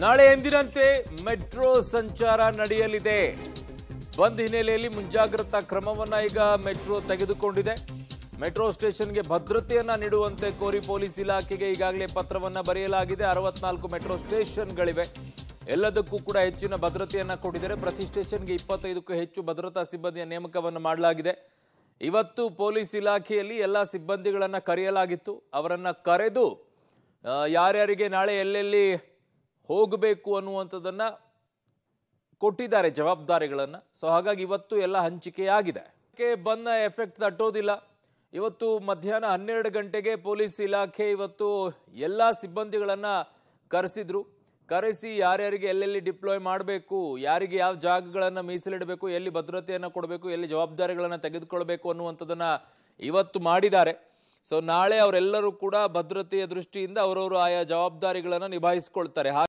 ನಾಳೆ ಎಂದಿನಂತೆ ಮೆಟ್ರೋ ಸಂಚಾರ ನಡೆಯಲಿದೆ ಬಂದ್ ಹಿನ್ನೆಲೆಯಲ್ಲಿ ಮುಂಜಾಗ್ರತಾ ಕ್ರಮವನ್ನ ಈಗ ಮೆಟ್ರೋ ತೆಗೆದುಕೊಂಡಿದೆ ಮೆಟ್ರೋ ಸ್ಟೇಷನ್ಗೆ ಭದ್ರತೆಯನ್ನ ನೀಡುವಂತೆ ಕೋರಿ ಪೊಲೀಸ್ ಇಲಾಖೆಗೆ ಈಗಾಗಲೇ ಪತ್ರವನ್ನ ಬರೆಯಲಾಗಿದೆ ಅರವತ್ನಾಲ್ಕು ಮೆಟ್ರೋ ಸ್ಟೇಷನ್ಗಳಿವೆ ಎಲ್ಲದಕ್ಕೂ ಕೂಡ ಹೆಚ್ಚಿನ ಭದ್ರತೆಯನ್ನ ಕೊಟ್ಟಿದ್ದಾರೆ ಪ್ರತಿ ಸ್ಟೇಷನ್ಗೆ ಇಪ್ಪತ್ತೈದಕ್ಕೂ ಹೆಚ್ಚು ಭದ್ರತಾ ಸಿಬ್ಬಂದಿಯ ನೇಮಕವನ್ನು ಮಾಡಲಾಗಿದೆ ಇವತ್ತು ಪೊಲೀಸ್ ಇಲಾಖೆಯಲ್ಲಿ ಎಲ್ಲ ಸಿಬ್ಬಂದಿಗಳನ್ನ ಕರೆಯಲಾಗಿತ್ತು ಅವರನ್ನ ಕರೆದು ಆ, ಯಾರ್ಯಾರಿಗೆ ನಾಳೆ ಎಲ್ಲೆಲ್ಲಿ ಹೋಗಬೇಕು ಅನ್ನುವಂಥದ್ದನ್ನ ಕೊಟ್ಟಿದ್ದಾರೆ ಜವಾಬ್ದಾರಿಗಳನ್ನ ಸೊ ಹಾಗಾಗಿ ಇವತ್ತು ಎಲ್ಲ ಹಂಚಿಕೆಯಾಗಿದೆ ಕೆ ಬಂದ ಎಫೆಕ್ಟ್ ತಟ್ಟೋದಿಲ್ಲ ಇವತ್ತು ಮಧ್ಯಾಹ್ನ ಹನ್ನೆರಡು ಗಂಟೆಗೆ ಪೊಲೀಸ್ ಇಲಾಖೆ ಇವತ್ತು ಎಲ್ಲ ಸಿಬ್ಬಂದಿಗಳನ್ನ ಕರೆಸಿದ್ರು ಕರೆಸಿ ಯಾರ್ಯಾರಿಗೆ ಎಲ್ಲೆಲ್ಲಿ ಡಿಪ್ಲಾಯ್ ಮಾಡಬೇಕು ಯಾರಿಗೆ ಯಾವ ಜಾಗಗಳನ್ನು ಮೀಸಲಿಡಬೇಕು ಎಲ್ಲಿ ಭದ್ರತೆಯನ್ನು ಕೊಡಬೇಕು ಎಲ್ಲಿ ಜವಾಬ್ದಾರಿಗಳನ್ನು ತೆಗೆದುಕೊಳ್ಬೇಕು ಅನ್ನುವಂಥದ್ದನ್ನ ಇವತ್ತು ಮಾಡಿದ್ದಾರೆ ಸೊ ನಾಳೆ ಅವರೆಲ್ಲರೂ ಕೂಡ ಭದ್ರತೆಯ ದೃಷ್ಟಿಯಿಂದ ಅವರವರು ಆಯಾ ಜವಾಬ್ದಾರಿಗಳನ್ನು ನಿಭಾಯಿಸ್ಕೊಳ್ತಾರೆ